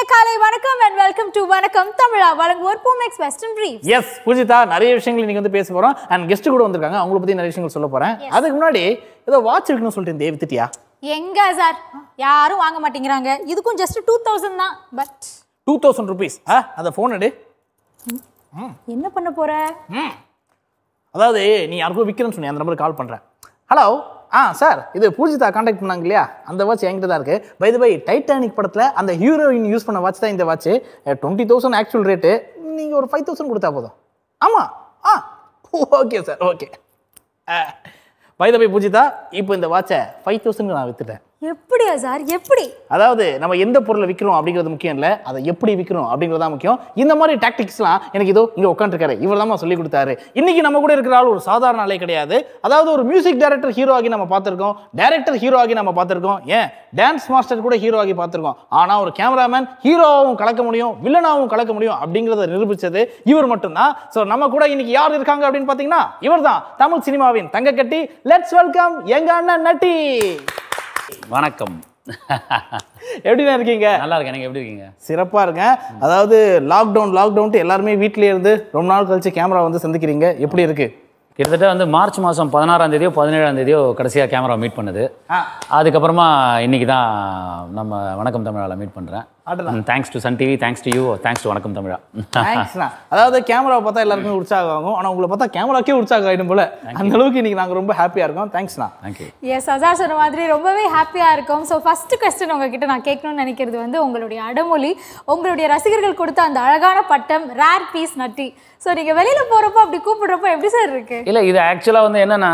காலை வணக்கம் and welcome to வணக்கம் தமிழா வழங்குவோர் Poomex western brief yes Poojitha நிறைய விஷயங்கள் இன்னைக்கு வந்து பேச போறோம் அண்ட் கெஸ்ட் கூட வந்திருக்காங்க அவங்கள பத்தி நிறைய விஷயங்கள் சொல்ல போறேன் அதுக்கு முன்னாடி ஏதோ வாட்ச் இருக்குன்னு சொல்லிட்டு இருந்தே வித்துட்டியா எங்க சார் யாரும் வாங்க மாட்டேங்கிறாங்க இதுக்கும் ஜஸ்ட் டூ தௌசண்ட் தான் பட் டூ தௌசண்ட் ருபீஸ் ஆ அந்த ஃபோன் எடு என்ன பண்ண போற அதாவது நீ யாருக்கும் விற்கிறேன்னு சொன்னி அந்த நம்பருக்கு கால் பண்றேன் ஹலோ ஆ சார் இது பூஜிதா காண்டாக்ட் பண்ணாங்க இல்லையா அந்த வாட்ச் என்கிட்ட தான் இருக்கு பை த பை டைட்டானிக் படத்தில் அந்த ஹீரோயின் யூஸ் பண்ண வாட்ச் தான் இந்த watch twenty thousand actual rate நீங்கள் ஒரு ஃபைவ் தௌசண்ட் கொடுத்தா போதும் ஆமாம் ஆ okay sir okay bye the bye Poojitha இப்போ இந்த வாட்சை ஃபைவ் தௌசண்ட்க்கு நான் வித்துட்டேன் எப்படியா சார் எப்படி அதாவது நம்ம எந்த பொருளை விற்கிறோம் அப்படிங்கிறது முக்கியம் இல்லை அதை எப்படி விற்கிறோம் அப்படிங்கிறது தான் முக்கியம் இந்த மாதிரி டாக்டிக்ஸ்லாம் எனக்கு இதோ இங்கே உட்காந்துருக்காரு இவர் தான் சொல்லி கொடுத்தாரு இன்னைக்கு நம்ம கூட இருக்கிற ஆள் ஒரு சாதாரண ஆளே கிடையாது அதாவது ஒரு மியூசிக் டைரக்டர் ஹீரோ ஆகி நம்ம பார்த்துருக்கோம் டைரக்டர் ஹீரோ ஆகி நம்ம பார்த்துருக்கோம் ஏன் டான்ஸ் மாஸ்டர் கூட ஹீரோ ஆகி பார்த்துருக்கோம் ஆனால் ஒரு கேமராமேன் ஹீரோவாகவும் கலக்க முடியும் வில்லனாகவும் கலக்க முடியும் அப்படிங்கிறத நிரூபிச்சது இவர் மட்டும்தான் ஸோ நம்ம கூட இன்னைக்கு யார் இருக்காங்க அப்படின்னு பார்த்தீங்கன்னா இவர் தான் தமிழ் சினிமாவின் தங்கக்கட்டி லெட்ஸ் வெல்கம் எங்க அண்ணன் நட்டி வணக்கம் எப்படிண்ணா இருக்கீங்க நல்லா இருக்கேன் நீங்க எப்படி இருக்கீங்க சிறப்பாக இருக்கேன் அதாவது லாக்டவுன் லாக்டவுன்ட்டு எல்லாருமே வீட்டிலே இருந்து ரொம்ப நாள் கழிச்சு கேமரா வந்து சந்திக்கிறீங்க எப்படி இருக்கு கிட்டத்தட்ட வந்து மார்ச் மாதம் பதினாறாம் தேதியோ பதினேழாம் தேதியோ கடைசியாக கேமரா மீட் பண்ணுது ஆ. அதுக்கப்புறமா இன்னைக்கு தான் நம்ம வணக்கம் தமிழாவில் மீட் பண்ணுறேன் அடடா. Thanks to Sun TV thanks to you thanks to வணக்கம் தமிழா தேங்க்ஸ்ண்ணா அதாவது கேமரா பார்த்தா எல்லாருக்குமே உற்சாகம் ஆகும் ஆனால் உங்களை பார்த்தா கேமராக்கே உற்சாகம் ஆகிடும் போல அந்த அளவுக்கு இன்னைக்கு நாங்கள் ரொம்ப ஹாப்பியாக இருக்கோம் தேங்க்ஸ்ண்ணா தேங்க்யூ எஸ் அசார் சொன்ன மாதிரி ரொம்பவே ஹாப்பியா இருக்கும் ஸோ ஃபர்ஸ்ட் கொஸ்டின் உங்ககிட்ட நான் கேட்கணும்னு நினைக்கிறது வந்து உங்களுடைய அடமொழி உங்களுடைய ரசிகர்கள் கொடுத்த அந்த அழகான பட்டம் ரேர் பீஸ் நட்டி ஸோ நீங்க வெளியில போறப்போ அப்படி கூப்பிடுறப்போ எப்படி சார் இருக்கு இல்லை இது ஆக்சுவலாக வந்து என்னென்னா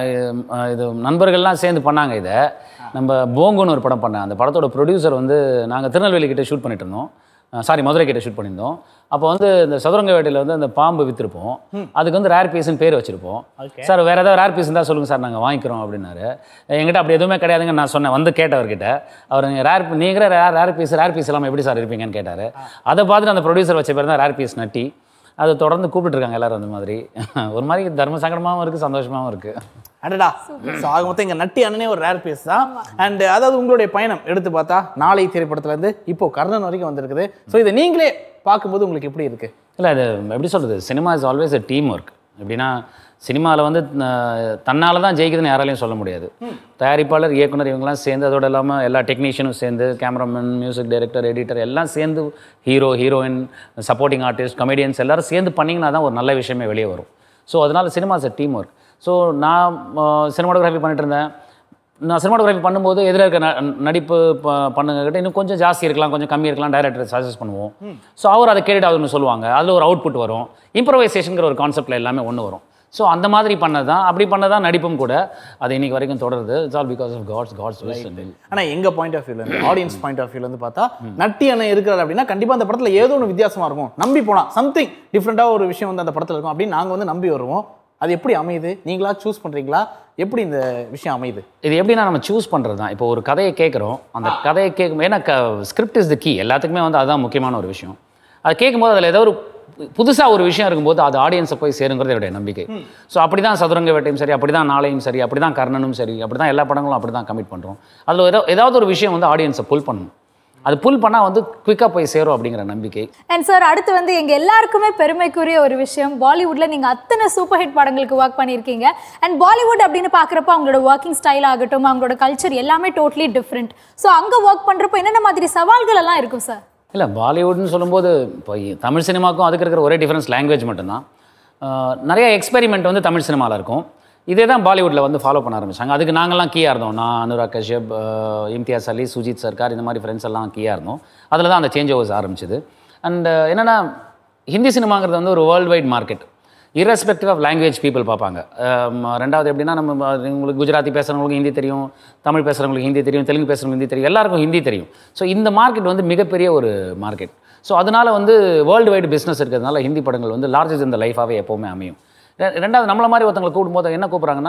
இது நண்பர்கள்லாம் சேர்ந்து பண்ணாங்க இதை நம்ம போங்குன்னு ஒரு படம் பண்ணேன் அந்த படத்தோட ப்ரொடியூசர் வந்து நாங்கள் திருநெல்வேலி கிட்ட ஷூட் பண்ணிட்டு இருந்தோம் சாரி மதுரை கிட்ட ஷூட் பண்ணியிருந்தோம் அப்போ வந்து இந்த சதுரங்க வேட்டையில் வந்து அந்த பாம்பு விற்றுருப்போம் அதுக்கு வந்து ரேர் பீஸ்னு பேர் வச்சிருப்போம் சார் வேறு ஏதாவது ரேர் பீஸ் இருந்தால் சொல்லுங்கள் சார் நாங்கள் வாங்கிக்கிறோம் அப்படின்னாரு என்கிட்ட அப்படி எதுவுமே கிடையாதுங்க நான் சொன்னேன் வந்து கேட்டவர்கிட்ட அவர் நீங்கள் ரேர் நீங்களே rare rare piece rare piece இல்லாமல் எப்படி சார் இருப்பீங்கன்னு கேட்டார் அதை பார்த்துட்டு அந்த ப்ரொடியூசர் வச்ச பேர் தான் ரேர் பீஸ் நட்டி அதை தொடர்ந்து கூப்பிட்டு இருக்காங்க எல்லாரும் அந்த மாதிரி ஒரு மாதிரி தர்ம சங்கடமாகவும் இருக்குது சந்தோஷமாகவும் இருக்குது அடடா ஸோ ஆக மொத்தம் எங்கள் நட்டி அண்ணனே ஒரு ரேர் பீஸ் தான் அண்ட் அதாவது உங்களுடைய பயணம் எடுத்து பார்த்தா நாளை திரைப்படத்துலேருந்து இப்போ கர்ணன் வரைக்கும் வந்திருக்குது ஸோ இதை நீங்களே பார்க்கும்போது உங்களுக்கு எப்படி இருக்கு இல்லை அது எப்படி சொல்கிறது cinema is always a team work எப்படின்னா சினிமாவில் வந்து தன்னால் தான் ஜெயிக்குதுன்னு யாராலையும் சொல்ல முடியாது தயாரிப்பாளர் இயக்குனர் இவங்கெல்லாம் சேர்ந்து அதோட இல்லாமல் எல்லா டெக்னீஷியனும் சேர்ந்து கேமராமேன் மியூசிக் டைரக்டர் எடிட்டர் எல்லாம் சேர்ந்து hero heroine supporting artist comedians எல்லாரும் சேர்ந்து பண்ணிங்கன்னா தான் ஒரு நல்ல விஷயமே வெளியே வரும் ஸோ அதனால் cinema is a team work so நான் சினிமாட்டோகிராஃபி பண்ணிட்டு இருந்தேன் நான் சினிமாட்டோகிராஃபி பண்ணும்போது எதில் இருக்க ந- நடிப்பு ப- பண்ணுங்க கிட்ட இன்னும் கொஞ்சம் ஜாஸ்தி இருக்கலாம் கொஞ்சம் கம்மி இருக்கலாம் டைரக்டர் சஜஸ்ட் பண்ணுவோம் ஸோ அவர் அதை கேட்டுட்டு அவர் ஒன்று சொல்லுவாங்க அதில் ஒரு அவுட்புட் வரும் இம்ப்ரவைசேஷனுங்கிற ஒரு கான்செப்டில் எல்லாமே ஒன்று வரும் ஸோ அந்த மாதிரி பண்ணது தான் அப்படி பண்ணதான் நடிப்பும் கூட அது இன்னைக்கு வரைக்கும் தொடருது it's all because of god's god's wish ஆனால் எங்க பாயிண்ட் ஆஃப் வியூல ஆடியன்ஸ் பாயிண்ட் ஆஃப் வியூல இருந்து பார்த்தா நட்டி அண்ணன் இருக்கிறார் அப்படின்னா கண்டிப்பா அந்த படத்துல ஏதோ ஒன்று வித்தியாசமா இருக்கும் நம்பி போனா சம்திங் டிஃப்ரெண்டா ஒரு விஷயம் வந்து அந்த படத்துல இருக்கும் அப்படின்னு நாங்க வந்து நம்பி வருவோம் அது எப்படி அமையுது நீங்களா சூஸ் பண்றீங்களா எப்படி இந்த விஷயம் அமையுது இது எப்படின்னா நம்ம சூஸ் பண்ணுறது தான் இப்போ ஒரு கதையை கேட்குறோம் அந்த கதையை கேட்கும் ஏன்னா ஸ்கிரிப்ட் இஸ் த கீ எல்லாத்துக்குமே வந்து அதுதான் முக்கியமான ஒரு விஷயம் அதை கேட்கும்போது அதில் ஏதோ ஒரு புதுசாக ஒரு விஷயம் இருக்கும்போது அது ஆடியன்ஸை போய் சேருங்கிறது என்னுடைய நம்பிக்கை ஸோ அப்படி தான் சதுரங்க வேட்டையும் சரி அப்படி தான் நாளையும் சரி அப்படி தான் கர்ணனும் சரி அப்படி தான் எல்லா படங்களும் அப்படி தான் கமிட் பண்ணுறோம் அதில் ஏதோ ஏதாவது ஒரு விஷயம் வந்து ஆடியன்ஸை புல் பண்ணணும் அது புல் பண்ணால் வந்து குயிக்காக போய் சேரும் அப்படிங்கிற நம்பிக்கை அண்ட் சார் அடுத்து வந்து எங்க எல்லாருக்குமே பெருமைக்குரிய ஒரு விஷயம் பாலிவுட்ல நீங்க அத்தனை சூப்பர் ஹிட் படங்களுக்கு ஒர்க் பண்ணியிருக்கீங்க அண்ட் பாலிவுட் அப்படின்னு பாக்குறப்ப அவங்களோட ஒர்க்கிங் ஸ்டைல் ஆகட்டும் அவங்களோட கல்ச்சர் எல்லாமே டோட்டலி டிஃப்ரெண்ட் ஸோ அங்க ஒர்க் பண்றப்போ என்னென்ன மாதிரி சவால்கள் எல்லாம் இருக்கும் சார் இல்லை பாலிவுட்னு சொல்லும்போது இப்போ இ- தமிழ் சினிமாவுக்கும் அதுக்கு இருக்கிற ஒரே டிஃபரன்ஸ் லாங்குவேஜ் மட்டும்தான் ஆஹ் நிறைய எக்ஸ்பெரிமெண்ட் வந்து தமிழ் சினிமாவில் இருக்கும் இதே தான் பாலிவுட்டில் வந்து ஃபாலோ பண்ண ஆரம்பிச்சாங்க அதுக்கு நாங்கள்லாம் கீயாக இருந்தோம் நான் அனுராக் கஷ்யப் ஆஹ் இம்தியாஸ் அலி சுஜித் சர்க்கார் இந்த மாதிரி ஃப்ரெண்ட்ஸ் எல்லாம் கீயாக இருந்தோம் அதில் தான் அந்த சேஞ்ச் ஓவர்ஸ் ஆரம்பிச்சது அண்ட் என்னென்னா ஹிந்தி சினிமாங்கிறது வந்து ஒரு world wide market irrespective of language people பார்ப்பாங்க ஆம், ரெண்டாவது எப்படின்னா நம்ம ப- உங்களுக்கு குஜராத்தி பேசுகிறவங்களுக்கு ஹிந்தி தெரியும் தமிழ் பேசுகிறவங்களுக்கு ஹிந்தி தெரியும் தெலுங்கு பேசுகிறவங்களுக்கு ஹிந்தி தெரியும் எல்லாருக்கும் ஹிந்தி தெரியும் ஸோ இந்த மார்க்கெட் வந்து மிகப்பெரிய ஒரு மார்க்கெட் ஸோ அதனால வந்து வேர்ல்டு வைடு பிஸ்னஸ் இருக்கிறதுனால ஹிந்தி படங்கள் வந்து லார்ஜஸ்ட் இந்த லைஃபாகவே எப்போவுமே அமையும் ரெ- ரெண்டாவது நம்மள மாதிரி ஒருத்தவங்களை கூப்பிடும்போது என்ன கூப்பிட்றாங்கன்னா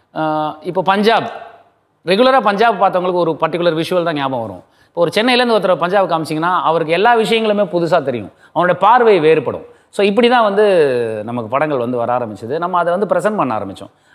இப்போ பஞ்சாப் ரெகுலராக பஞ்சாப் பார்த்தவங்களுக்கு ஒரு பர்டிகுலர் விஷுவல் தான் ஞாபகம் வரும் இப்போ ஒரு சென்னையிலேருந்து ஒருத்தர் பஞ்சாப் காமிச்சிங்கன்னா அவருக்கு எல்லா விஷயங்களுமே புதுசாக தெரியும் அவனோட பார்வை வேறுபடும் ஸோ இப்படி தான் வந்து நமக்கு படங்கள் வந்து வர ஆரம்பிச்சது நம்ம அதை வந்து ப்ரெசென்ட் பண்ண ஆரம்பித்தோம்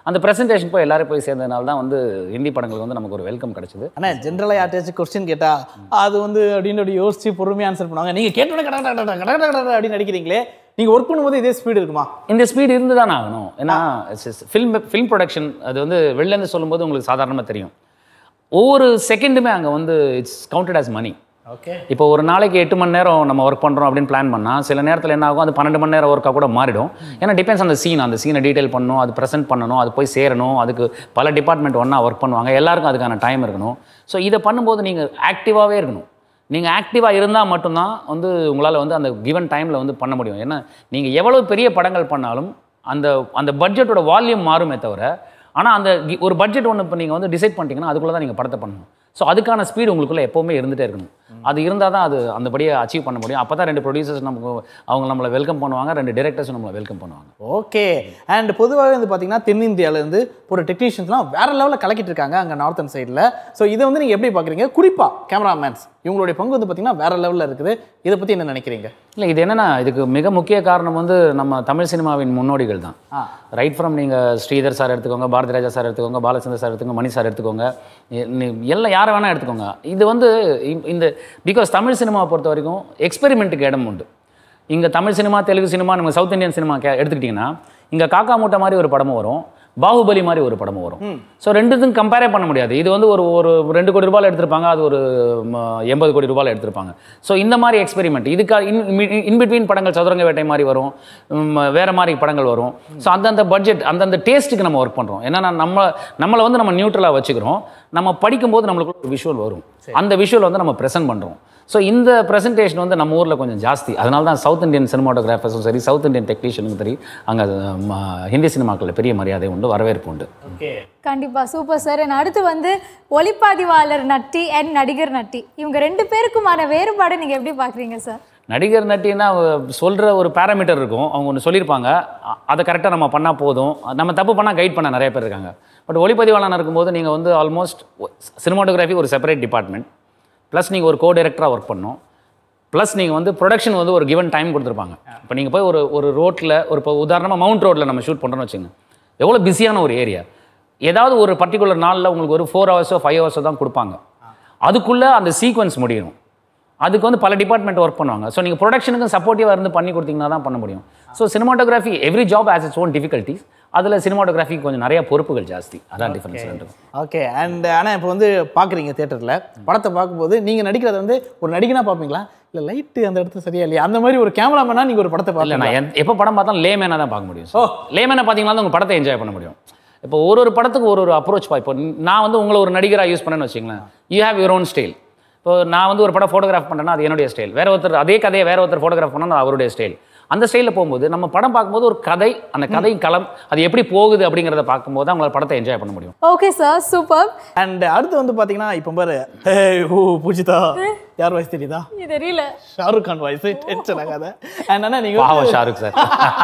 அந்த ப்ரெசன்டேஷன் போய் எல்லாரும் போய் சேர்ந்ததுனால தான் வந்து ஹிந்தி படங்களுக்கு வந்து நமக்கு ஒரு வெல்கம் கிடைச்சது அண்ணா ஜென்ரலாக யார்ட்டாச்சும் கொஸ்டின் கேட்டா அது வந்து அப்படின்னு அப்படி யோசிச்சு பொறுமையாக ஆன்சர் பண்ணுவாங்க நீங்க கேட்டோன்னே கட கட கட கட கட கட அப்படின்னு நடிக்கிறீங்களே நீங்க ஒர்க் பண்ணும்போது இதே ஸ்பீடு இருக்குமா இந்த ஸ்பீடு இருந்து தான் ஆகணும் ஏன்னா ஃபில்ம் ஃபில்ம் ப்ரொடக்ஷன் அது வந்து வெளிலேருந்து சொல்லும்போது உங்களுக்கு சாதாரணமாக தெரியும் ஒவ்வொரு செகண்டுமே அங்கே வந்து it's counted as money okay இப்போ ஒரு நாளைக்கு எட்டு மணி நேரம் நம்ம ஒர்க் பண்ணுறோம் அப்படின்னு பிளான் பண்ணால் சில நேரத்தில் என்ன ஆகும் அது பன்னெண்டு மணி நேரம் ஒர்க்காக கூட மாறிடும் ஏன்னா டிபெண்ட்ஸ் அந்த சீன் அந்த சீனை டீடைல் பண்ணணும் அது ப்ரெசென்ட் பண்ணணும் அது போய் சேரணும் அதுக்கு பல டிபார்ட்மெண்ட் ஒன்றா ஒர்க் பண்ணுவாங்க எல்லாருக்கும் அதுக்கான டைம் இருக்கணும் ஸோ இதை பண்ணும்போது நீங்கள் ஆக்டிவாகவே இருக்கணும் நீங்கள் ஆக்டிவாக இருந்தால் மட்டும்தான் வந்து உங்களால் வந்து அந்த கிவன் டைமில் வந்து பண்ண முடியும் ஏன்னா நீங்கள் எவ்வளோ பெரிய படங்கள் பண்ணாலும் அந்த அந்த பட்ஜெட்டோட வால்யூம் மாறுமே தவிர ஆனால் அந்த gi- ஒரு பட்ஜெட் ஒன்று இப்போ நீங்கள் வந்து டிசைட் பண்ணிட்டீங்கன்னா அதுக்குள்ளே தான் நீங்கள் படத்தை பண்ணணும் ஸோ அதுக்கான ஸ்பீடு உங்களுக்குள்ள எப்போவுமே இருந்துகிட்டே இருக்கணும் அது இருந்தால் தான் அது அந்தபடியே அச்சீவ் பண்ண முடியும் அப்போ தான் ரெண்டு ப்ரொடியூசர்ஸ் நமக்கு அவங்க நம்மளை வெல்கம் பண்ணுவாங்க ரெண்டு டேரக்டர்ஸும் நம்மளை வெல்கம் பண்ணுவாங்க ஓகே அண்ட் பொதுவாகவே வந்து பார்த்தீங்கன்னா தென்னிந்தியால இருந்து ஒரு டெக்னீஷியன்ஸ்லாம் வேற லெவலில் கலக்கிட்டு இருக்காங்க அங்கே நார்த்தன் சைடில் ஸோ இதை வந்து நீங்கள் எப்படி பார்க்குறீங்க குறிப்பாக கேமராமேன்ஸ் இவங்களுடைய பங்கு வந்து பார்த்தீங்கன்னா வேற லெவலில் இருக்குது இதை பற்றி என்ன நினைக்கிறீங்க இல்லை இது என்னன்னா இதுக்கு மிக முக்கிய காரணம் வந்து நம்ம தமிழ் சினிமாவின் முன்னோடிகள் தான் ஆ. ரைட் ஃப்ரம் நீங்கள் ஸ்ரீதர் சார் எடுத்துக்கோங்க பாரதி ராஜா சார் எடுத்துக்கோங்க பாலச்சந்தர் சார் எடுத்துக்கோங்க மணி சார் எடுத்துக்கோங்க எ- நீ- எல்லாம் யாரை வேணால் எடுத்துக்கோங்க இது வந்து இ- இந்த பிகாஸ் தமிழ் சினிமாவை பொறுத்த வரைக்கும் எக்ஸ்பெரிமெண்ட்டுக்கு இடம் உண்டு இங்கே தமிழ் சினிமா தெலுங்கு சினிமா நம்ம சவுத் இந்தியன் சினிமா கே எடுத்துக்கிட்டிங்கன்னா இங்கே காக்கா மூட்டை மாதிரி ஒரு படமும் வரும் பாகுபலி மாதிரி ஒரு படமும் வரும் ஸோ ரெண்டுத்துக்கும் கம்பேரே பண்ண முடியாது இது வந்து ஒரு ஒரு ரெண்டு கோடி ரூபாயில் எடுத்திருப்பாங்க அது ஒரு ம, எண்பது கோடி ரூபாயில் எடுத்திருப்பாங்க ஸோ இந்த மாதிரி எக்ஸ்பெரிமெண்ட் இதுக்கா இன் இன் பிட்வீன் படங்கள் சதுரங்க வேட்டை மாதிரி வரும் ம், வேற மாதிரி படங்கள் வரும் ஸோ அந்தந்த பட்ஜெட் அந்தந்த டேஸ்ட்டுக்கு நம்ம ஒர்க் பண்ணுறோம் ஏன்னா நம்ம நம்மளை வந்து நம்ம நியூட்ரலாக வச்சுக்கிறோம் நம்ம படிக்கும்போது நம்மளுக்கு ஒரு விஷுவல் வரும் அந்த விஷுவல் வந்து நம்ம ப்ரெசென்ட் பண்ணுறோம் ஸோ இந்த ப்ரெசன்டேஷன் வந்து நம்ம ஊரில் கொஞ்சம் ஜாஸ்தி அதனால தான் சவுத் இந்தியன் சினிமாட்டோகிராஃபர்ஸும் சரி சவுத் இந்தியன் டெக்னீஷியனுக்கும் சரி அங்கே ஹிந்தி சினிமாக்களில் பெரிய மரியாதை உண்டு வரவேற்பு உண்டு ஓகே கண்டிப்பா சூப்பர் சார் and அடுத்து வந்து ஒளிப்பதிவாளர் நட்டி அண்ட் நடிகர் நட்டி இவங்க ரெண்டு பேருக்குமான வேறுபாடு நீங்க எப்படி பாக்குறீங்க சார் நடிகர் நட்டின்னா சொல்கிற ஒரு பேராமீட்டர் இருக்கும் அவங்க ஒன்று சொல்லியிருப்பாங்க அ- அதை கரெக்டாக நம்ம பண்ணால் போதும் நம்ம தப்பு பண்ணால் கைட் பண்ண நிறைய பேர் இருக்காங்க பட் ஒளிப்பதிவாளன் இருக்கும்போது நீங்கள் வந்து ஆல்மோஸ்ட் சினிமாட்டோகிராஃபி ஒரு செப்பரேட் டிபார்ட்மெண்ட் ப்ளஸ் நீங்கள் ஒரு கோ டைரக்டராக ஒர்க் பண்ணணும் ப்ளஸ் நீங்கள் வந்து ப்ரொடக்ஷன் வந்து ஒரு கிவன் டைம் கொடுத்துருப்பாங்க இப்போ நீங்கள் போய் ஒரு ஒரு ரோட்டில் ஒரு இப்போ உதாரணமாக மவுண்ட் ரோட்டில் நம்ம ஷூட் பண்ணுறோம்னு வச்சுங்க எவ்வளோ பிஸியான ஒரு ஏரியா ஏதாவது ஒரு பர்டிகுலர் நாளில் உங்களுக்கு ஒரு ஃபோர் ஹவர்ஸோ ஃபைவ் ஹவர்ஸோ தான் கொடுப்பாங்க அதுக்குள்ளே அந்த சீக்வன்ஸ் முடியணும் அதுக்கு வந்து பல டிபார்ட்மெண்ட் ஒர்க் பண்ணுவாங்க ஸோ நீங்கள் ப்ரொடக்ஷனுக்கு சப்போர்ட்டிவாக இருந்து பண்ணி கொடுத்தீங்கன்னா தான் பண்ண முடியும் so cinematography every job has its own difficulties அதில் சினிமாட்டோகிராஃபி கொஞ்சம் நிறைய பொறுப்புகள் ஜாஸ்தி அதான் டிஃபரன்ஸ் ரெண்டு ஓகே அண்ட் ஆனால் இப்போ வந்து பார்க்குறீங்க தேட்டரில் படத்தை பார்க்கும்போது நீங்கள் நடிக்கிறத வந்து ஒரு நடிகனா பார்ப்பீங்களா இல்லை லைட்டு அந்த இடத்துல சரியா இல்லையா அந்த மாதிரி ஒரு கேமராமேனா நீங்கள் ஒரு படத்தை இல்லை பார்க்கலாம் நான் எந்த- எப்போ படம் பார்த்தாலும் லேமேனாக தான் பார்க்க முடியும் ஓ. லேமேனை பார்த்தீங்கன்னா தான் உங்கள் படத்தை என்ஜாய் பண்ண முடியும் இப்போ ஒரு ஒரு படத்துக்கு ஒரு ஒரு அப்ரோச் பா இப்போ நான் வந்து உங்களை ஒரு நடிகராக யூஸ் பண்ணேன்னு வச்சுங்களேன் you have your own style இப்போ நான் வந்து ஒரு படம் ஃபோட்டோகிராஃப் பண்ணுறேன்னா அது என்னுடைய ஸ்டைல் வேற ஒருத்தர் அதே கதையை வேற ஒருத்தர் ஃபோட்டோகிராஃப் பண்ணால் அது அவருடைய ஸ்டைல் அந்த ஸ்டைலில் போகும்போது நம்ம படம் பார்க்கும்போது ஒரு கதை அந்த கதை களம் அது எப்படி போகுது அப்படிங்கிறத பார்க்கும்போது தான் உங்களால் படத்தை என்ஜாய் பண்ண முடியும் ஓகே சார் சூப்பர் அண்ட் அடுத்து வந்து பார்த்தீங்கன்னா இப்போ பாரு ஹே ஓ பூஜிதா யார் வாய்ஸ் தெரியுதா தெரியல ஷாருக் கான் வாய்ஸ் டென்ஷன் ஆகாத அண்ட் அண்ணா நீங்கள் பாவம் ஷாருக் சார்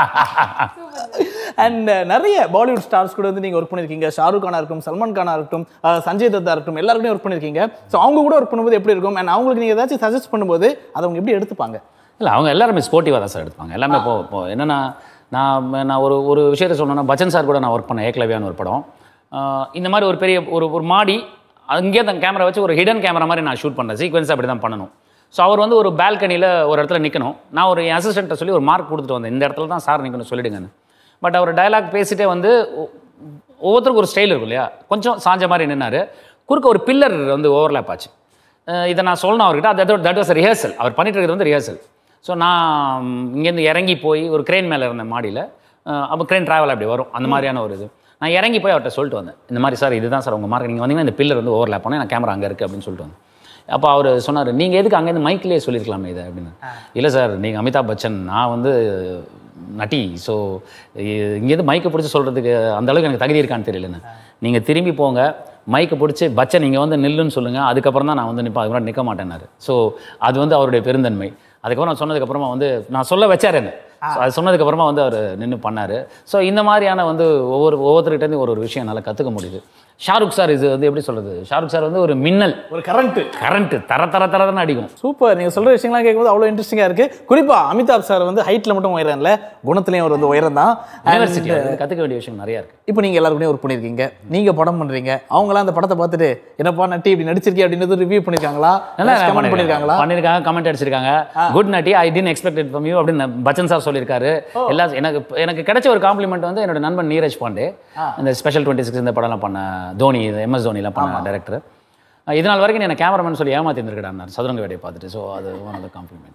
அண்ட் நிறைய பாலிவுட் ஸ்டார்ஸ் கூட வந்து நீங்க ஒர்க் பண்ணிருக்கீங்க ஷாருக் கானா இருக்கட்டும் சல்மான் கானா இருக்கட்டும் அஹ், சஞ்சய் தத்தா இருக்கட்டும் எல்லாருக்கும் ஒர்க் பண்ணிருக்கீங்க ஸோ அவங்க கூட ஒர்க் பண்ணும்போது எப்படி இருக்கும் அண்ட் அவங்களுக்கு நீங்க ஏதாச்சும் சஜஸ்ட் பண்ணும்போது அதை அவங்க எப்படி எடுத்துப்பாங்க இல்லை அவங்க எல்லாருமே ஸ்போர்ட்டிவாக தான் சார் எடுப்பாங்க எல்லாமே இப்போ இப்போ என்னென்னா நான் நான் ஒரு ஒரு விஷயத்தை சொல்லணும்னா பச்சன் சார் கூட நான் ஒர்க் பண்ணேன் ஏக்லவியான்னு ஒரு படம் ஆஹ் இந்த மாதிரி ஒரு பெரிய ஒரு ஒரு மாடி அங்கேயே அந்த கேமரா வச்சு ஒரு ஹிடன் கேமரா மாதிரி நான் ஷூட் பண்ணேன் சீக்வன்ஸ் அப்படி தான் பண்ணணும் ஸோ அவர் வந்து ஒரு பால்கனியில் ஒரு இடத்துல நிற்கணும் நான் ஒரு என் அசிஸ்டண்ட்டை சொல்லி ஒரு மார்க் கொடுத்துட்டு வந்தேன் இந்த இடத்துல தான் சார் நிற்கணும் சொல்லிடுங்கன்னு பட் அவர் டயலாக் பேசிட்டே வந்து ஒ- ஒவ்வொருத்தருக்கும் ஒரு ஸ்டைல் இருக்கும் இல்லையா கொஞ்சம் சாஞ்ச மாதிரி நின்னாரு குறுக்க ஒரு பில்லர் வந்து ஓவர்லேப் ஆச்சு அஹ் இதை நான் சொல்லணும் அவர்கிட்ட அது தட் வாஸ் ரிஹர்சல் அவர் பண்ணிட்டு இருக்கிறது வந்து ரிஹர்சல் ஸோ நான் இங்கேருந்து இறங்கி போய் ஒரு கிரெயின் மேலே இருந்தேன் மாடியில் அப்போ கிரெயின் ட்ராவல் அப்படி வரும் அந்த மாதிரியான ஒரு இது நான் இறங்கி போய் அவர்கிட்ட சொல்லிட்டு வந்தேன் இந்த மாதிரி சார் இதுதான் சார் உங்கள் மார்க் நீங்கள் வந்தீங்கன்னா இந்த பில்லர் வந்து ஓவர்லேப் பண்ணேன் நான் கேமரா அங்கே இருக்குது அப்படின்னு சொல்லிட்டு வந்தேன் அப்போ அவர் சொன்னார் நீங்கள் எதுக்கு அங்கேருந்து மைக்லேயே சொல்லியிருக்கலாமே இதை அப்படின்னு இல்லை சார் நீங்கள் அமிதாப் பச்சன் நான் வந்து நட்டி ஸோ இங்கேருந்து மைக்கை பிடிச்சி சொல்கிறதுக்கு அந்த அளவுக்கு எனக்கு தகுதி இருக்கான்னு தெரியலன்னு நீங்கள் திரும்பி போங்க மைக்கை பிடிச்சி பச்சன் நீங்கள் வந்து நில்லுன்னு சொல்லுங்கள் அதுக்கப்புறம் தான் நான் வந்து நிற்பேன் அதுக்கு முன்னாடி நிற்க மாட்டேன்னாரு ஸோ அது வந்து அவருடைய பெருந்தன்மை அதுக்கப்புறம் நான் சொன்னதுக்கப்புறமா வந்து நான் சொல்ல வச்சார் என்ன So, அது சொன்னதுக்கப்புறமா வந்து அவர் நின்று பண்ணார் ஸோ இந்த மாதிரியான வந்து ஒவ்வொரு ஒவ்வொருத்தருக்கிட்டேருந்து ஒரு ஒரு விஷயம் நல்லா கற்றுக்க முடியுது ஷாருக் சார் இது வந்து எப்படி சொல்கிறது ஷாருக் சார் வந்து ஒரு மின்னல் ஒரு கரண்ட் கரண்ட்டு தர தர தரன்னு அடிக்கும் சூப்பர் நீங்க சொல்ற விஷயங்கள்லாம் கேட்கும்போது அவ்வளோ இன்ட்ரெஸ்டிங்கா இருக்கு குறிப்பா அமிதாப் சார் வந்து ஹைட்ல மட்டும் உயரம் இல்ல குணத்துலயும் அவர் வந்து உயரம் தான் யூனிவர்சிட்டி கற்றுக்க வேண்டிய விஷயம் நிறையா இருக்குது இப்போ நீங்க எல்லாரும் ஒர்க் பண்ணிருக்கீங்க நீங்க படம் பண்றீங்க அவங்களாம் அந்த படத்தை பார்த்துட்டு என்னப்பா நட்டி இப்படி நடிச்சிருக்கே அப்படின்னு ரிவ்யூ பண்ணிருக்காங்களா நல்லா கமெண்ட் பண்ணிருக்காங்களா பண்ணிருக்காங்க கமெண்ட் அடிச்சிருக்காங்க good Natty I didn't expect it from you அப்படின்னு பச்சன் சார் சொல்லியிருக்காரு எல்லா எனக்கு எனக்கு கிடைச்ச ஒரு காம்ப்ளிமெண்ட் வந்து என்னோட நண்பன் நீரஜ் பாண்டே இந்த ஸ்பெஷல் டுவெண்ட்டி சிக்ஸ் இந்த படம்லாம் பண்ண தோனி எம்எஸ் தோனிலாம் பண்ண டேரக்டர் இது நாள் வரைக்கும் என்ன கேமராமேன் சொல்லி ஏமாத்தி இருந்திருக்கேன் சதுரங்க வேடையை பார்த்துட்டு ஸோ அது one of the compliment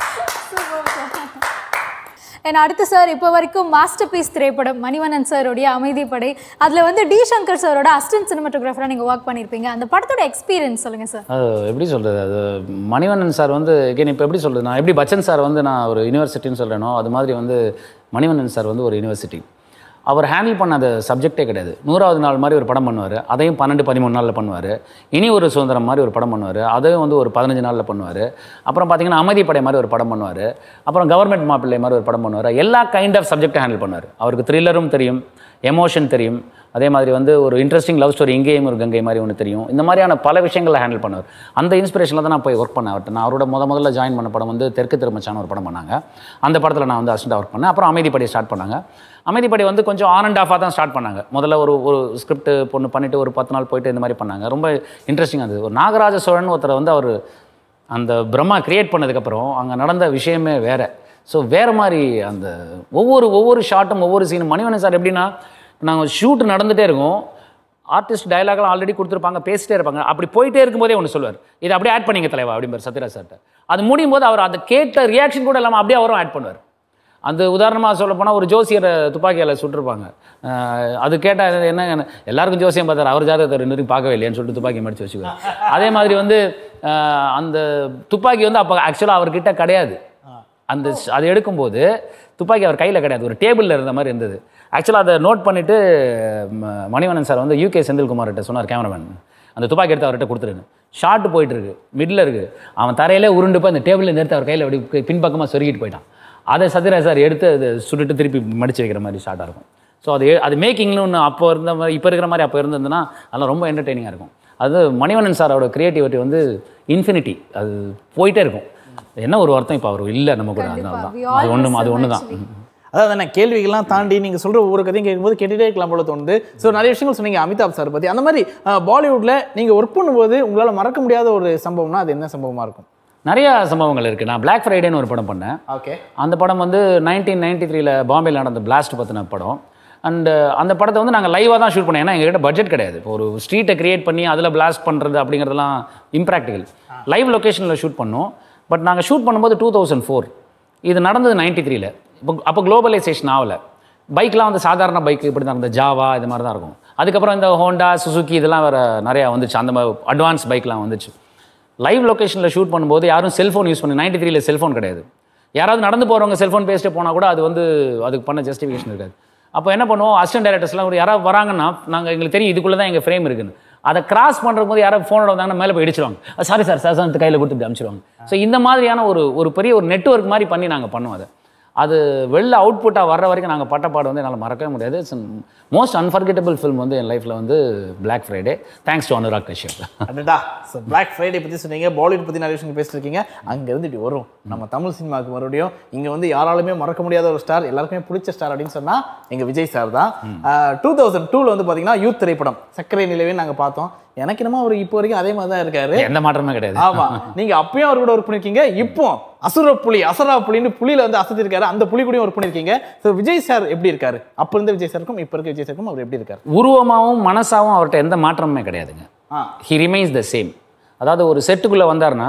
And அடுத்து சார் இப்போ வரைக்கும் மாஸ்டர் பீஸ் திரைப்படம் மணிவண்ணன் சாரோடைய அமைதிப்படை அதில் வந்து டி சங்கர் சாரோட அசிஸ்டன்ட் சினிமாட்டோகிராஃபராக நீங்கள் ஒர்க் பண்ணியிருப்பீங்க அந்த படத்தோட எக்ஸ்பீரியன்ஸ் சொல்லுங்க சார் அது எப்படி சொல்கிறது அது மணிவண்ணன் சார் வந்து எகெயின் இப்போ எப்படி சொல்கிறது நான் எப்படி பச்சன் சார் வந்து நான் ஒரு யூனிவர்சிட்டின்னு சொல்கிறேனோ அது மாதிரி வந்து மணிவண்ணன் சார் வந்து ஒரு யூனிவர்சிட்டி அவர் ஹேண்டில் பண்ண அந்த சப்ஜெக்டே கிடையாது நூறாவது நாள் மாதிரி ஒரு படம் பண்ணுவார் அதையும் பன்னெண்டு பதிமூணு நாளில் பண்ணுவார் இனி ஒரு சுதந்திரம் மாதிரி ஒரு படம் பண்ணுவார் அதையும் வந்து ஒரு பதினஞ்சு நாளில் பண்ணுவார் அப்புறம் பார்த்தீங்கன்னா அமைதிப்படை மாதிரி ஒரு படம் பண்ணுவார் அப்புறம் கவர்மெண்ட் மாப்பிள்ளை மாதிரி ஒரு படம் பண்ணுவார் எல்லா கைண்ட் ஆஃப் சப்ஜெக்டை ஹேண்டில் பண்ணுவார் அவருக்கு த்ரில்லரும் தெரியும் எமோஷன் தெரியும் அதே மாதிரி வந்து ஒரு இன்ட்ரெஸ்டிங் லவ் ஸ்டோரி இங்கேயும் ஒரு கங்கை மாதிரி ஒன்று தெரியும் இந்த மாதிரியான பல விஷயங்களை ஹேண்டில் பண்ணுவார் அந்த இன்ஸ்பிரேஷனில் தான் நான் போய் ஒர்க் பண்ணேன் அவர்கிட்ட நான் அவரோட முத முதல்ல ஜாயின் பண்ண படம் வந்து தெற்கு திருமச்சான ஒரு படம் பண்ணாங்க அந்த படத்தில் நான் வந்து அசிஸ்டண்டாக ஒர்க் பண்ணேன் அப்புறம் அமைதிப்படி ஸ்டார்ட் பண்ணாங்க அமைதிப்படி வந்து கொஞ்சம் ஆன் அண்ட் ஆஃபாக தான் ஸ்டார்ட் பண்ணாங்க முதல்ல ஒரு ஒரு ஸ்கிரிப்ட் பொண்ணு பண்ணிட்டு ஒரு பத்து நாள் போயிட்டு இந்த மாதிரி பண்ணாங்க ரொம்ப இன்ட்ரெஸ்டிங்காக இருந்தது ஒரு நாகராஜ சோழன் ஒருத்தர் வந்து அவர் அந்த பிரம்மா கிரியேட் பண்ணதுக்கப்புறம் அங்கே நடந்த விஷயமே வேற ஸோ வேறு மாதிரி அந்த ஒவ்வொரு ஒவ்வொரு ஷாட்டும் ஒவ்வொரு சீனும் மணிவண்ணன் சார் எப்படின்னா நாங்கள் ஷூட் நடந்துகிட்டே இருக்கோம் ஆர்டிஸ்ட் டயலாக்லாம் ஆல்ரெடி கொடுத்துருப்பாங்க பேசிட்டே இருப்பாங்க அப்படி போயிட்டே இருக்கும்போதே ஒன்று சொல்லுவார் இதை அப்படியே ஆட் பண்ணிங்க தலைவா அப்படிம்பார் சத்யராஜ் சார்ட்ட அது முடியும் போது அவர் அந்த கேட்ட ரியாக்ஷன் கூட இல்லாமல் அப்படியே அவரும் ஆட் பண்ணுவார் அந்த உதாரணமாக சொல்ல போனால் ஒரு ஜோசியரை துப்பாக்கியால் சுட்டிருப்பாங்க அஹ் அது கேட்டால் என்ன என்ன- எல்லாருக்கும் ஜோசியம் பார்த்தாரு அவர் ஜாதகத்தை ரெண்டு வரைக்கும் பார்க்கவே இல்லையான்னு சொல்லிட்டு துப்பாக்கி மடிச்சு வச்சுக்குவார் அதே மாதிரி வந்து அஹ் அந்த துப்பாக்கி வந்து அப்போ ஆக்சுவலாக அவர்கிட்ட கிடையாது அந்த ஸ்- அதை எடுக்கும்போது துப்பாக்கி அவர் கையில் கிடையாது ஒரு டேபிளில் இருந்த மாதிரி இருந்தது ஆக்சுவலாக அதை நோட் பண்ணிவிட்டு மணிவண்ணன் சார் வந்து யூகே செந்தில்குமார்கிட்ட சொன்னார் கேமராமேன் அந்த துப்பாக்கி எடுத்து அவர்கிட்ட கொடுத்துருங்க ஷார்ட் போயிட்டு இருக்கு மிடில் இருக்கு அவன் தரையிலே உருண்டு போய் அந்த டேபிளில் எடுத்து அவர் கையில் அப்படி பின்பக்கமாக சொருகிட்டு போயிட்டான் அதை சத்யராஜ் சார் எடுத்து அதை சுட்டுட்டு திருப்பி மடிச்சு வைக்கிற மாதிரி ஷார்ட்டாக இருக்கும் ஸோ அது அது மேக்கிங்னு ஒன்று அப்போ இருந்த மாதிரி இப்போ இருக்கிற மாதிரி அப்போ இருந்ததுன்னா அதெல்லாம் ரொம்ப என்டர்டெய்னிங்காக இருக்கும் அது மணிவண்ணன் சாரோட கிரியேட்டிவிட்டி வந்து இன்ஃபினிட்டி அது போயிட்டே இருக்கும் என்ன ஒரு வருத்தம் இப்போ அவர் இல்லை நம்ம கூட அதனால தான் We all அது ஒன்று miss அது him ஒன்று தான் actually. அதாவது என்ன கேள்விகள்லாம் தாண்டி நீங்க சொல்ற ஒவ்வொரு கதையும் கேட்கும்போது கேட்டுட்டே இருக்கலாம் போல தோணுது ஸோ நிறைய விஷயங்கள் சொன்னீங்க அமிதாப் சார் பத்தி அந்த மாதிரி அஹ், பாலிவுட்ல நீங்க ஒர்க் பண்ணும்போது உங்களால மறக்க முடியாத ஒரு சம்பவம்னா அது என்ன சம்பவமா இருக்கும் நிறைய சம்பவங்கள் இருக்குது நான் பிளாக் ஃப்ரைடேன்னு ஒரு படம் பண்ணேன் ஓகே அந்த படம் வந்து நைன்டீன் நைன்டி த்ரீல பாம்பேல நடந்த பிளாஸ்ட் பற்றின படம் அண்ட் அந்த படத்தை வந்து நாங்கள் லைவாக தான் ஷூட் பண்ணோம் ஏன்னா எங்ககிட்ட பட்ஜெட் கிடையாது இப்போ ஒரு ஸ்ட்ரீட்டை கிரியேட் பண்ணி அதில் பிளாஸ்ட் பண்ணுறது அப்படிங்கிறதுலாம் இம்ப்ராக்டிக்கல் லைவ் லொக்கேஷனில் ஷூட் பண்ணோம் பட் நாங்கள் ஷூட் பண்ணும்போது டூ தௌசண்ட் ஃபோர் இது நடந்தது நைன்டி த்ரீல இப்போ அப்போ குளோபலைசேஷன் ஆகலை பைக்லாம் வந்து சாதாரண பைக் இப்படி தான் இருந்தது ஜாவா இது மாதிரி தான் இருக்கும் அதுக்கப்புறம் இந்த ஹோண்டா சுசுகி இதெல்லாம் வேறு நிறையா வந்துச்சு அந்த மாதிரி அட்வான்ஸ் பைக்லாம் வந்துச்சு லைவ் லொக்கேஷனில் ஷூட் பண்ணும்போது யாரும் செல்ஃபோன் யூஸ் பண்ணி நைன்டி த்ரீல செல்ஃபோன் கிடையாது யாராவது நடந்து போகிறவங்க செல்ஃபோன் பேசிட்டு போனால் கூட அது வந்து அதுக்கு பண்ண ஜஸ்டிஃபிகேஷன் இருக்காது அப்போ என்ன பண்ணுவோம் அசிஸ்டன்ட் டைரக்டர்ஸ்லாம் ஒரு யாராவது வராங்கன்னா நாங்கள் எங்களுக்கு தெரியும் இதுக்குள்ளே தான் எங்கள் ஃப்ரேம் இருக்குன்னு அதை கிராஸ் பண்ணுற போது யாராவது ஃபோனோட வந்தாங்கன்னா மேலே போய் இடிச்சிருவாங்க சாரி சார் சார் சார் கையில் கொடுத்துட்டு அனுப்பிச்சிருவாங்க ஸோ இந்த மாதிரியான ஒரு ஒரு பெரிய ஒரு நெட்வொர்க் மாதிரி பண்ணி நாங்கள் பண்ணுவோம் அதை அது வெளில அவுட்புட்டாக வர்ற வரைக்கும் நாங்கள் பட்டப்பாடு வந்து என்னால் மறக்கவே முடியாது இட்ஸ் மோஸ்ட் அன்ஃபர்கெட்டபிள் ஃபில்ம் வந்து என் லைஃப்பில் வந்து Black Friday thanks to Anurag Kashyap அடடா ஸோ பிளாக் ஃப்ரைடே பற்றி சொன்னீங்க பாலிவுட் பற்றி நிறைய விஷயம் பேசிட்டு இருக்கீங்க அங்கேருந்து இப்படி வரும் நம்ம தமிழ் சினிமாவுக்கு மறுபடியும் இங்கே வந்து யாராலுமே மறக்க முடியாத ஒரு ஸ்டார் எல்லாருக்குமே பிடிச்ச ஸ்டார் அப்படின்னு சொன்னால் எங்கள் விஜய் சார் தான் டூ தௌசண்ட் டூவில் வந்து பார்த்தீங்கன்னா யூத் திரைப்படம் சர்க்கரை நிலவே நாங்கள் பார்த்தோம் எனக்கு என்னமோ அவர் இப்போ வரைக்கும் அதே மாதிரி தான் இருக்காரு எந்த மாற்றமே கிடையாது ஆமா நீங்க அப்பயும் அவர் கூட ஒர்க் பண்ணிருக்கீங்க இப்போ அசுர புலி அசரா புலின்னு புலியில வந்து அசத்திருக்காரு அந்த புலி கூடயும் ஒர்க் பண்ணிருக்கீங்க ஸோ விஜய் சார் எப்படி இருக்காரு அப்ப இருந்த விஜய் சாருக்கும் இப்ப இருக்க விஜய் சாருக்கும் அவர் எப்படி இருக்காரு உருவமாகவும் மனசாகவும் அவர்கிட்ட எந்த மாற்றமுமே கிடையாதுங்க ah he remains the same அதாவது ஒரு செட்டுக்குள்ளே வந்தார்னா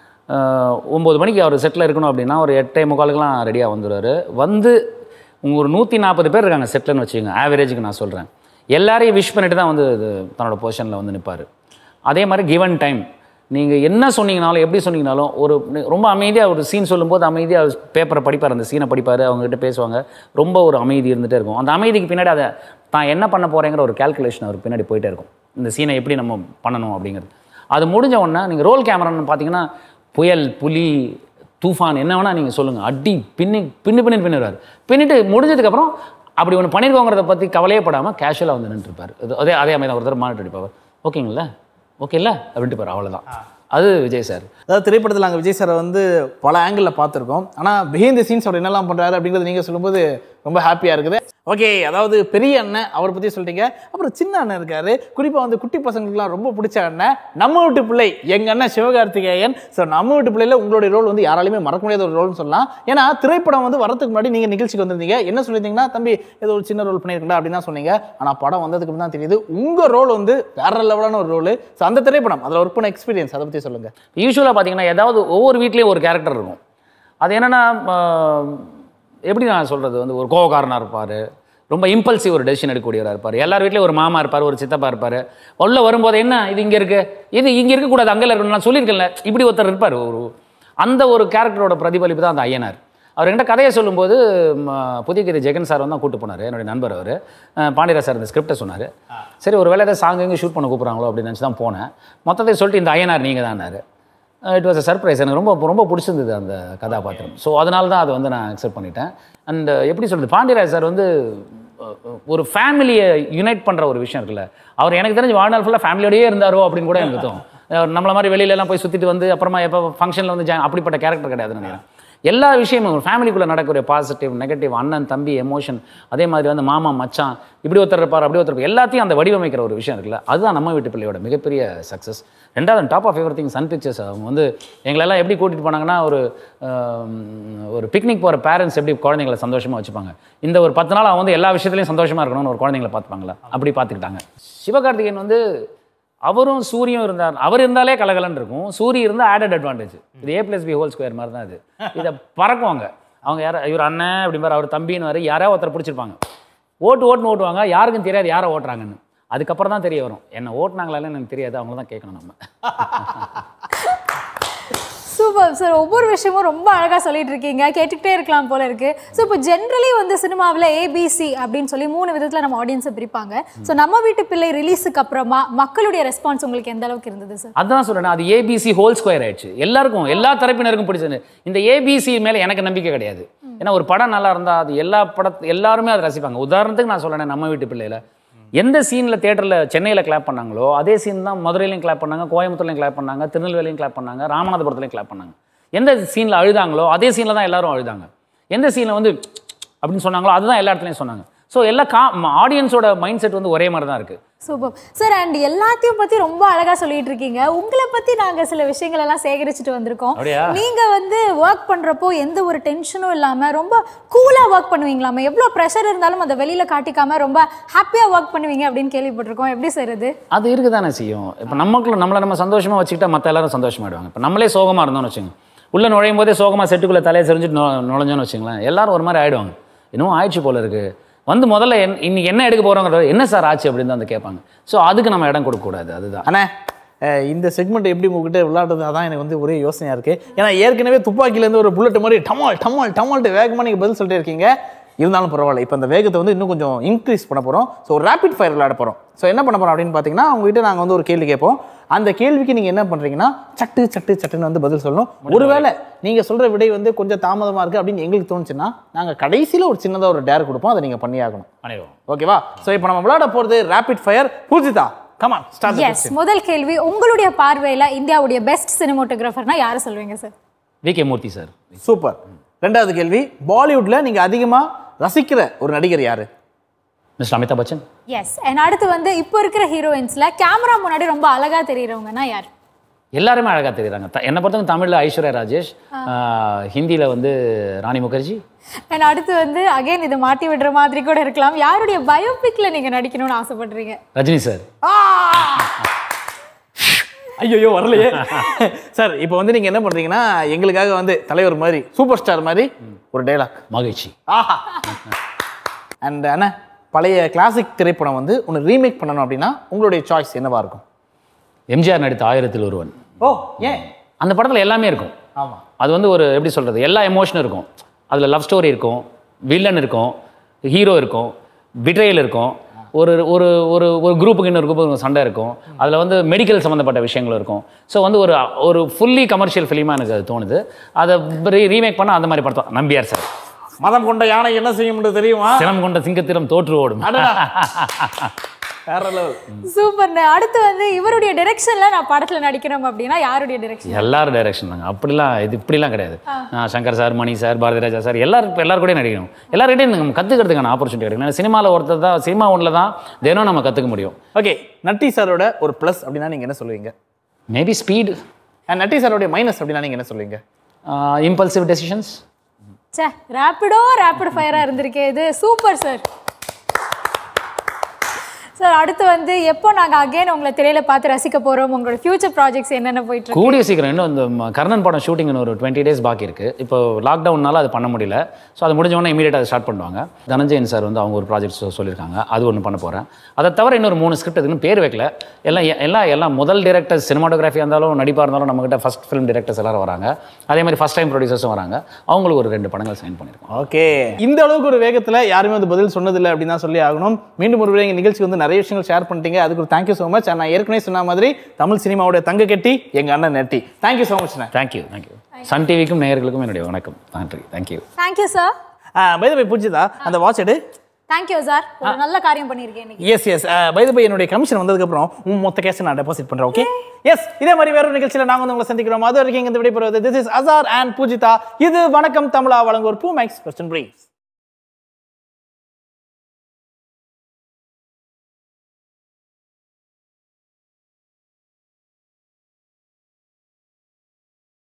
ஒம்பது மணிக்கு அவர் செட்டில் இருக்கணும் அப்படின்னா ஒரு எட்டே முக்காலுக்குலாம் ரெடியாக வந்துடுவார் வந்து உங்க ஒரு நூற்றி நாற்பது பேர் இருக்காங்க செட்டில்னு வச்சுக்கோங்க ஆவரேஜுக்கு நான் சொல்கிறேன் எல்லாரையும் விஷ் பண்ணிட்டு தான் வந்து இது தன்னோட பொசிஷனில் வந்து நிற்பார் அதே மாதிரி கிவன் டைம் நீங்கள் என்ன சொன்னீங்கனாலும் எப்படி சொன்னீங்கனாலும் ஒரு ரொம்ப அமைதியாக ஒரு சீன் சொல்லும்போது அமைதியாக பேப்பரை படிப்பார் அந்த சீனை படிப்பார் அவங்ககிட்ட பேசுவாங்க ரொம்ப ஒரு அமைதி இருந்துகிட்டே இருக்கும் அந்த அமைதிக்கு பின்னாடி அதை தான் என்ன பண்ண போகிறேங்கிற ஒரு கேல்குலேஷன் அவருக்கு பின்னாடி போயிட்டே இருக்கும் இந்த சீனை எப்படி நம்ம பண்ணணும் அப்படிங்கிறது அது முடிஞ்ச உடனே நீங்கள் ரோல் கேமரான்னு பார்த்தீங்கன்னா புயல் புலி தூஃபான் என்ன வேணால் நீங்கள் சொல்லுங்கள் அடி பின்னி பின்னு பின்னு பின்னுறாரு பின்னிட்டு முடிஞ்சதுக்கப்புறம் அப்படி ஒன்று பண்ணியிருக்கோங்கிறத பற்றி கவலையே படாமல் கேஷுவலாக வந்து நின்றுருப்பார் அதே அதே மாதிரி தான் ஒரு தடவை மானிட்டர் அடிப்பார் ஓகேங்களா ஓகேல்ல அப்படின்ட்டு பாரு அவ்வளோதான் அது விஜய் சார் அதாவது திரைப்படத்தில் நாங்கள் விஜய் சாரை வந்து பல ஆங்கிளில் பார்த்துருக்கோம் ஆனால் பிஹைண்ட் தி சீன்ஸ் அவர் என்னெல்லாம் பண்ணுறாரு அப்படிங்கிறது நீங்கள் சொல்லும்போது ரொம்ப ஹாப்பியாக இருக்குது ஓகே அதாவது பெரிய அண்ணன் அவரை பற்றி சொல்லிட்டீங்க அப்புறம் சின்ன அண்ணன் இருக்காரு குறிப்பாக வந்து குட்டி பசங்களுக்குலாம் ரொம்ப பிடிச்ச அண்ணன் நம்ம வீட்டு பிள்ளை எங்கள் அண்ணன் சிவகார்த்திகேயன் ஸோ நம்ம வீட்டு பிள்ளையில் உங்களுடைய ரோல் வந்து யாராலையுமே மறக்க முடியாத ஒரு ரோல்னு சொல்லலாம் ஏன்னா திரைப்படம் வந்து வரதுக்கு முன்னாடி நீங்கள் நிகழ்ச்சிக்கு வந்திருந்தீங்க என்ன சொல்லியிருந்தீங்கன்னா தம்பி ஏதோ ஒரு சின்ன ரோல் பண்ணியிருக்கா அப்படின்னு தான் சொன்னீங்க ஆனால் படம் வந்ததுக்கு அப்புறம் தான் தெரியுது உங்கள் ரோல் வந்து வேற லெவலான ஒரு ரோல் ஸோ அந்த திரைப்படம் அதில் ஒர்க் பண்ண எக்ஸ்பீரியன்ஸ் அதை பற்றி சொல்லுங்கள் யூஸ்வலாக பார்த்தீங்கன்னா ஏதாவது ஒவ்வொரு வீட்லேயும் ஒரு கேரக்டர் இருக்கும் அது என்னென்னா எப்படி நான் சொல்கிறது வந்து ஒரு கோவக்காரனாக இருப்பார் ரொம்ப இம்பல்சிவ் ஒரு டெசிஷன் எடுக்கக்கூடியவராக இருப்பார் எல்லார் வீட்லேயும் ஒரு மாமா இருப்பார் ஒரு சித்தப்பா இருப்பார் உள்ள வரும்போது என்ன இது இங்கே இருக்குது இது இங்கே இருக்கக்கூடாது அங்கே இருக்கணும் நான் சொல்லியிருக்கேன்ல இப்படி ஒருத்தர் இருப்பார் ஒரு அந்த ஒரு கேரக்டரோட பிரதிபலிப்பு தான் அந்த ஐயனார் அவர் என்கிட்ட கதையை சொல்லும்போது ம, புதியகிரி ஜெகன் சார் வந்து தான் கூட்டு போனார் என்னுடைய நண்பர் அவர் பாண்டியராஜ் சார் இந்த ஸ்கிரிப்டை சொன்னார் சரி ஒரு வேலை ஏதாவது சாங் எங்கே ஷூட் பண்ண கூப்பிட்றாங்களோ அப்படின்னு நினச்சி தான் போனேன் மொத்தத்தை சொல்லிட்டு இந்த ஐயனார் நீங்கள் தான்னாரு இட் வாஸ் அ சர்ப்ரைஸ் எனக்கு ரொம்ப ரொம்ப பிடிச்சிருந்தது அந்த கதாபாத்திரம் ஸோ அதனால தான் அதை வந்து நான் அக்செப்ட் பண்ணிட்டேன் அண்ட் எப்படி சொல்கிறது பாண்டியராஜ் சார் வந்து அஹ், ஒரு ஃபேமிலியை யுனைட் பண்ணுற ஒரு விஷயம் இருக்குல்ல அவர் எனக்கு தெரிஞ்சு வாழ்நாள் ஃபுல்லாக ஃபேமிலியோடயே இருந்தாரோ அப்படின்னு கூட எனக்கு தோணும் அவர் நம்மள மாதிரி வெளியில எல்லாம் போய் சுற்றிட்டு வந்து அப்புறமா எப்போ ஃபங்க்ஷனில் வந்து join- அப்படிப்பட்ட கேரக்டர் கிடையாதுன்னு நினைக்கிறேன் எல்லா விஷயமும் ஒரு ஃபேமிலிக்குள்ளே நடக்கிற பாசிட்டிவ் நெகட்டிவ் அண்ணன் தம்பி எமோஷன் அதே மாதிரி வந்து மாமா மச்சான் இப்படி ஒருத்தர் இருப்பார் அப்படி ஒருத்தர் இருப்பார் எல்லாத்தையும் அந்த வடிவமைக்கிற ஒரு விஷயம் இருக்குல்ல அதுதான் நம்ம வீட்டு பிள்ளையோட மிகப்பெரிய சக்ஸஸ் ரெண்டாவது top of everything Sun Pictures அவங்க வந்து எங்களெல்லாம் எப்படி கூட்டிகிட்டு போனாங்கன்னா ஒரு ஆம், ஒரு பிக்னிக் போகிற பேரண்ட்ஸ் எப்படி குழந்தைங்களை சந்தோஷமாக வச்சுப்பாங்க இந்த ஒரு பத்து நாள் அவங்க வந்து எல்லா விஷயத்துலையும் சந்தோஷமாக இருக்கணும்னு ஒரு குழந்தைங்களை பார்த்துப்பாங்களா அப்படி பார்த்துக்கிட்டாங்க சிவகார்த்திகேயன் வந்து அவரும் சூரியும் இருந்தார் அவர் இருந்தாலே கலகலன்னு இருக்கும் சூரிய இருந்தால் ஆடட் அட்வான்டேஜ் இது a plus b whole square மாதிரி தான் இது இதை பறக்குவாங்க அவங்க யார இவர் அண்ணன் அப்படிம்பார் அவர் தம்பின்னு வர யாராவது ஒருத்தர் பிடிச்சிருப்பாங்க ஓட்டு ஓட்டுன்னு ஓட்டுவாங்க யாருக்கும் தெரியாது யாரை ஓட்டுறாங்கன்னு அதுக்கப்புறம் தான் தெரிய வரும் என்ன ஓட்டுனாங்களா எனக்கு தெரியாது அவங்கள தான் கேட்கணும் நம்ம சூப்பர் சார் ஒவ்வொரு விஷயமும் ரொம்ப அழகாக சொல்லிட்டு இருக்கீங்க கேட்டுக்கிட்டே இருக்கலாம் போல இருக்கு ஸோ இப்போ ஜென்ரலி வந்து சினிமாவில் ஏபிசி அப்படின்னு சொல்லி மூணு விதத்தில் நம்ம ஆடியன்ஸை பிரிப்பாங்க ஸோ நம்ம வீட்டு பிள்ளை ரிலீஸுக்கு அப்புறமா மக்களுடைய ரெஸ்பான்ஸ் உங்களுக்கு எந்த அளவுக்கு இருந்தது சார் அதான் சொல்றேன் அது ஏபிசி ஹோல் ஸ்கொயர் ஆயிடுச்சு எல்லாருக்கும் எல்லா தரப்பினருக்கும் பிடிச்சது இந்த ஏபிசி மேல எனக்கு நம்பிக்கை கிடையாது ஏன்னா ஒரு படம் நல்லா இருந்தா அது எல்லா பட எல்லாருமே அதை ரசிப்பாங்க உதாரணத்துக்கு நான் சொல்றேன் நம்ம வீட்டு பிள்ளையில எந்த சீனில் தேட்டரில் சென்னையில் கிளாப் பண்ணாங்களோ அதே சீன் தான் மதுரையிலையும் கிளாப் பண்ணாங்க கோயம்புத்தூர்லையும் கிளாப் பண்ணாங்க திருநெல்வேலியும் கிளாப் பண்ணாங்க ராமநாதபுரத்துலையும் கிளாப் பண்ணாங்க எந்த சீனில் அழுதாங்களோ அதே சீனில் தான் எல்லாரும் அழுதாங்க எந்த சீனில் வந்து அப்படின்னு சொன்னாங்களோ அதுதான் எல்லா இடத்துலையும் சொன்னாங்க ஸோ எல்லா கா ஆடியன்ஸோட மைண்ட் செட் வந்து ஒரே மாதிரி தான் இருக்குது சூப்பர் சார் அண்ட் எல்லாத்தையும் பத்தி ரொம்ப அழகா சொல்லிட்டு இருக்கீங்க உங்களை பத்தி நாங்க சில விஷயங்கள் எல்லாம் சேகரிச்சுட்டு வந்திருக்கோம் அப்படியா? நீங்க வந்து ஒர்க் பண்றப்போ எந்த ஒரு டென்ஷனும் இல்லாம ரொம்ப கூலா ஒர்க் பண்ணுவீங்களாமே எவ்வளவு ப்ரெஷர் இருந்தாலும் அதை வெளியில காட்டிக்காம ரொம்ப ஹாப்பியா ஒர்க் பண்ணுவீங்க அப்படின்னு கேள்விப்பட்டிருக்கோம் எப்படி சார் இது அது இருக்கு தானே செய்யும் இப்போ நமக்குள்ள நம்மளை நம்ம சந்தோஷமாக வச்சுக்கிட்டா மற்ற எல்லாரும் சந்தோஷமாயிடுவாங்க இப்போ நம்மளே சோகமாக இருந்தோம்னு வச்சுங்க உள்ள நுழையும் போதே சோகமாக செட்டுக்குள்ளே தலையை செறிஞ்சிட்டு நு- நுழைஞ்சோன்னு வச்சுங்களேன் எல்லாரும் ஒரு மாதிரி ஆயிடுவாங்க இன்னும் ஆயிடுச்சு போல இருக்கு வந்து முதல்ல என் இன்னைக்கு என்ன எடுக்க போகிறோங்கிறத என்ன சார் ஆச்சு அப்படின்னு தான் வந்து கேட்பாங்க ஸோ அதுக்கு நம்ம இடம் கொடுக்கக்கூடாது அதுதான் அண்ணே அஹ் இந்த செக்மெண்ட் எப்படி உங்ககிட்ட விளையாடுறது அதான் எனக்கு வந்து ஒரே யோசனையாக இருக்குது ஏன்னா ஏற்கனவே துப்பாக்கிலேருந்து ஒரு புல்லட் மாதிரி டமால் டமால் டமால்ட்டு வேகமாக நீங்கள் பதில் சொல்லிட்டே இருக்கீங்க இருந்தாலும் பரவாயில்ல இப்போ அந்த வேகத்தை வந்து இன்னும் கொஞ்சம் இன்க்ரீஸ் பண்ண போகிறோம் ஸோ ரேபிட் ஃபயர் விளையாட போகிறோம் ஸோ என்ன பண்ண போகிறோம் அப்படின்னு பார்த்தீங்கன்னா உங்ககிட்ட நாங்கள் வந்து ஒரு கேள்வி கேட்போம் அந்த கேள்விக்கு நீங்கள் என்ன பண்ணுறீங்கன்னா சட்டு சட்டு சட்டுன்னு வந்து பதில் சொல்லணும் ஒருவேளை நீங்கள் சொல்கிற விடை வந்து கொஞ்சம் தாமதமாக இருக்குது அப்படின்னு எங்களுக்கு தோணுச்சுன்னா நாங்கள் கடைசியில் ஒரு சின்னதாக ஒரு டேர் கொடுப்போம் அதை நீங்கள் பண்ணியாகணும் பண்ணிடுவோம் ஓகேவா ஸோ இப்போ நம்ம விளையாட போகிறது rapid fire Poojitha come on start yes முதல் கேள்வி உங்களுடைய பார்வையில இந்தியாவுடைய பெஸ்ட் சினிமோட்டோகிராஃபர்னா யாரை சொல்வீங்க sir V K Murthy sir super ரெண்டாவது கேள்வி பாலிவுட்ல நீங்க அதிகமா ரசிக்கிற ஒரு நடிகர் யாரு mister Amitabh Bachchan yes and அடுத்து வந்து இப்போ இருக்கிற ஹீரோயின்ஸ்ல கேமரா முன்னாடி ரொம்ப அழகா தெரியறவங்கன்னா யார் எல்லாருமே அழகாக தெரியுறாங்க த- என்னை பொறுத்தவரைக்கும் தமிழில் ஐஸ்வர்யா ராஜேஷ் ஹிந்தியில் வந்து ராணி முகர்ஜி அண்ட் அடுத்து வந்து அகைன் இது மாட்டி விடுற மாதிரி கூட இருக்கலாம் யாருடைய பயோபிக்ல நீங்க நடிக்கணும்னு ஆசைப்படுறீங்க ரஜினி சார் ஐயோ வரலையே சார் இப்போ வந்து நீங்க என்ன பண்றீங்கன்னா எங்களுக்காக வந்து தலைவர் மாதிரி சூப்பர் ஸ்டார் மாதிரி ஒரு டைலாக் மகிழ்ச்சி ஆஹா அண்ட் அண்ணா பழைய கிளாசிக் திரைப்படம் வந்து ஒன்று ரீமேக் பண்ணணும் அப்படின்னா உங்களுடைய சாய்ஸ் என்னவா இருக்கும் எம்ஜிஆர் நடித்த ஆயிரத்தில் ஒருவன் ஓ ஏன் அந்த படத்தில் எல்லாமே இருக்கும் ஆமா அது வந்து ஒரு எப்படி சொல்கிறது எல்லா எமோஷனும் இருக்கும் அதில் லவ் ஸ்டோரி இருக்கும் வில்லன் இருக்கும் ஹீரோ இருக்கும் பிட்ரையல் இருக்கும் ஒரு ஒரு ஒரு ஒரு குரூப்புக்கு இன்னொரு குரூப்புக்கு சண்டை இருக்கும் அதில் வந்து மெடிக்கல் சம்மந்தப்பட்ட விஷயங்களும் இருக்கும் ஸோ வந்து ஒரு ஒரு ஃபுல்லி கமர்ஷியல் ஃபிலிமாக எனக்கு அது தோணுது அதை ரீ ரீமேக் பண்ணால் அந்த மாதிரி படத்தை நம்பியார் சார் மதம் கொண்ட யானை என்ன செய்யும் தெரியுமா சிரம் கொண்ட சிங்கத்திரம் தோற்று ஓடும் அடடா. வேற லெவல் சூப்பர்ண்ணே அடுத்து வந்து இவருடைய டைரக்ஷன்ல நான் படத்துல நடிக்கணும் அப்படின்னா யாருடைய டைரக்ஷன் எல்லாரும் டைரக்ஷன் தாங்க அப்படிலாம் இது இப்படிலாம் கிடையாது நான் Shankar sir Mani sir Bharathi Raja sir எல்லாரும் இப்போ எல்லாரும் கூட நடிக்கணும் எல்லாருக்கிட்டையும் நம்ம கற்றுக்கிறதுக்கான ஆப்பர்ச்சுனிட்டி கிடைக்கும் ஏன்னா சினிமாவில் ஒருத்தர் தான் சினிமா ஒன்றில் தான் தினம் நம்ம கற்றுக்க முடியும் ஓகே நட்டி சாரோட ஒரு ப்ளஸ் அப்படின்னா நீங்க என்ன சொல்லுவீங்க மேபி ஸ்பீடு And நட்டி சாரோடைய மைனஸ் அப்படின்னா நீங்க என்ன சொல்லுவீங்க இம்பல்சிவ் டெசிஷன்ஸ் சே ரேப்பிடோ ரேப்பிட் ஃபயரா இருந்திருக்கே இது சூப்பர் சார் சார் அடுத்து வந்து எப்போ நாங்க அகைன் உங்களை திரையில பார்த்து ரசிக்க போறோம் உங்களோட ஃபியூச்சர் ப்ராஜெக்ட்ஸ் என்னென்ன போயிட்டு இருக்கு கூடிய சீக்கிரம் இன்னும் இந்த ம- கர்ணன் படம் ஷூட்டிங் ஒரு டுவெண்ட்டி டேஸ் பாக்கி இருக்குது இப்போ லாக்டவுன்னால அது பண்ண முடியல ஸோ அது முடிஞ்ச உடனே இமீடியட்டாக அதை ஸ்டார்ட் பண்ணுவாங்க தனஞ்சயன் சார் வந்து அவங்க ஒரு ப்ராஜெக்ட் சொல்லியிருக்காங்க அது ஒன்று பண்ண போகிறேன் அதை தவிர இன்னொரு மூணு ஸ்கிரிப்ட் இதுன்னு பேர் வைக்கல எல்லாம் எ- எல்லாம் எல்லாம் முதல் டேரக்டர்ஸ் சினிமாட்டோகிராஃபியாக இருந்தாலும் நடிப்பாக இருந்தாலும் நம்மகிட்ட ஃபஸ்ட் ஃபிலிம் டேரக்டர்ஸ் எல்லாரும் வராங்க அதே மாதிரி ஃபஸ்ட் டைம் ப்ரொடியூசர்ஸும் வராங்க அவங்களுக்கு ஒரு ரெண்டு படங்கள் சைன் பண்ணியிருக்கோம் ஓகே இந்த அளவுக்கு ஒரு வேகத்துல யாருமே வந்து பதில் சொன்னதில்லை அப்படின்னு தான் சொல்லி ஆகணும் மீண்டும் ஒரு எங்க நிகழ்ச்சி வந்து நிறைய விஷயங்கள் ஷேர் பண்ணிட்டீங்க அதுக்கு ஒரு தேங்க்யூ ஸோ மச் நான் ஏற்கனவே சொன்ன மாதிரி தமிழ் சினிமாவுடைய தங்க கட்டி எங்க அண்ணன் Natty thank you so much thank you thank you Sun டிவிக்கும் நேயர்களுக்கும் என்னுடைய வணக்கம் நன்றி thank you thank you sir bye bye Poojitha அந்த வாட்ச் எடு தேங்க்யூ சார் ஒரு நல்ல காரியம் பண்ணியிருக்கேன் இன்னைக்கு எஸ் எஸ் பை பை என்னுடைய கமிஷன் வந்ததுக்கப்புறம் உன் மொத்த கேஷ் நான் டெபாசிட் பண்ணுறேன் ஓகே எஸ் இதே மாதிரி வேற ஒரு நிகழ்ச்சியில் நாங்கள் வந்து உங்களை சந்திக்கிறோம் அது வரைக்கும் இந்த விடைபெறுவது this is Azhar and Poojitha இது வணக்கம் தமிழா வழங்குவோர் பூ மேக்ஸ் கொஸ்டின் பிரீஃப்